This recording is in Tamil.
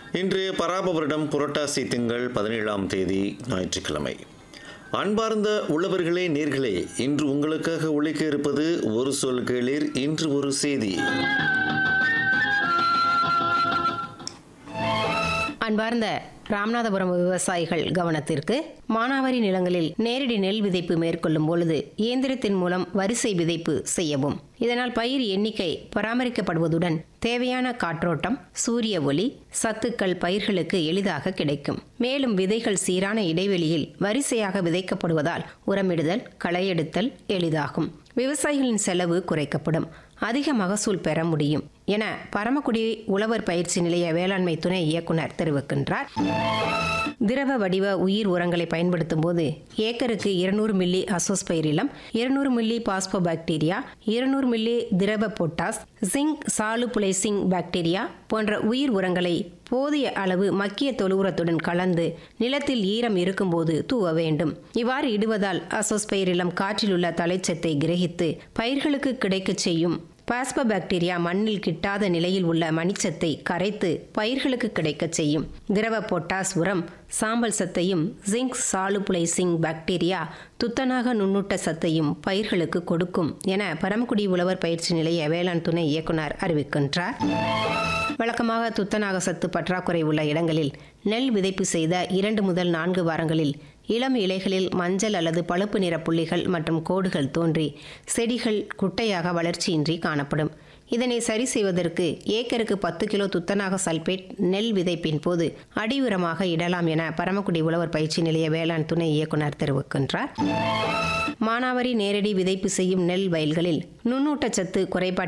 இன்று பராப வருடம் புரட்டாசி திங்கள் பதினேழாம் தேதி ஞாயிற்றுக்கிழமை அன்பார்ந்த உள்ளவர்களே நேர்களே இன்று உங்களுக்காக ஒழிக்க இருப்பது ஒரு சொல் கேளீர் இன்று ஒரு செய்தி அன்பார்ந்த ராமநாதபுரம் விவசாயிகள் கவனத்திற்கு மானாவாரி நிலங்களில் நேரடி நெல் விதைப்பு மேற்கொள்ளும் பொழுது இயந்திரத்தின் மூலம் வரிசை விதைப்பு செய்யவும் இதனால் பயிர் எண்ணிக்கை பராமரிக்கப்படுவதுடன் தேவையான காற்றோட்டம் சூரிய ஒளி சத்துக்கள் பயிர்களுக்கு எளிதாக கிடைக்கும் மேலும் விதைகள் சீரான இடைவெளியில் வரிசையாக விதைக்கப்படுவதால் உரமிடுதல் களையெடுத்தல் எளிதாகும் விவசாயிகளின் செலவு குறைக்கப்படும் அதிக மகசூல் பெற முடியும் என பரமக்குடி உழவர் பயிற்சி நிலைய வேளாண்மை துணை இயக்குனர் தெரிவிக்கின்றார் திரவ வடிவ உயிர் உரங்களை பயன்படுத்தும் போது ஏக்கருக்கு இருநூறு மில்லி அசோஸ்பைரிலம் இருநூறு மில்லி பாஸ்போபாக்டீரியா இருநூறு மில்லி திரவ பொட்டாஸ் ஜிங்க் சாலுபுலைசிங் பாக்டீரியா போன்ற உயிர் உரங்களை போதிய அளவு மக்கிய தொழுவுரத்துடன் கலந்து நிலத்தில் ஈரம் இருக்கும்போது தூவ வேண்டும் இவ்வாறு இடுவதால் அசோஸ்பைரிலம் காற்றில் உள்ள தலைச்சத்தை கிரகித்து பயிர்களுக்கு கிடைக்கச் செய்யும் பாஸ்பபாக்டீரியா மண்ணில் கிட்டாத நிலையில் உள்ள மணிச்சத்தை கரைத்து பயிர்களுக்கு கிடைக்கச் செய்யும் திரவ பொட்டாஸ் உரம் சாம்பல் சத்தையும் ஜிங்க் சாலுபுலைசிங் பாக்டீரியா துத்தநாக நுண்ணூட்ட சத்தையும் பயிர்களுக்கு கொடுக்கும் என பரமக்குடி உழவர் பயிற்சி நிலைய வேளாண் துணை இயக்குனர் அறிவிக்கின்றார் வழக்கமாக துத்தநாக சத்து பற்றாக்குறை உள்ள இடங்களில் நெல் விதைப்பு செய்த இரண்டு முதல் நான்கு வாரங்களில் இளம் இலைகளில் மஞ்சள் அல்லது பழுப்பு நிற புள்ளிகள் மற்றும் கோடுகள் தோன்றி செடிகள் குட்டையாக வளர்ச்சியின்றி காணப்படும் இதனை சரி செய்வதற்கு ஏக்கருக்கு பத்து கிலோ துத்தநாக சல்பேட் நெல் விதைப்பின் போது அடி உரமாக இடலாம் என பரமக்குடி உழவர் பயிற்சி நிலைய வேளாண் துணை இயக்குனர் தெரிவிக்கின்றார் மானாவாரி நேரடி விதைப்பு செய்யும் நெல் வயல்களில் நுண்ணூட்டச்சத்து குறைபாட்டு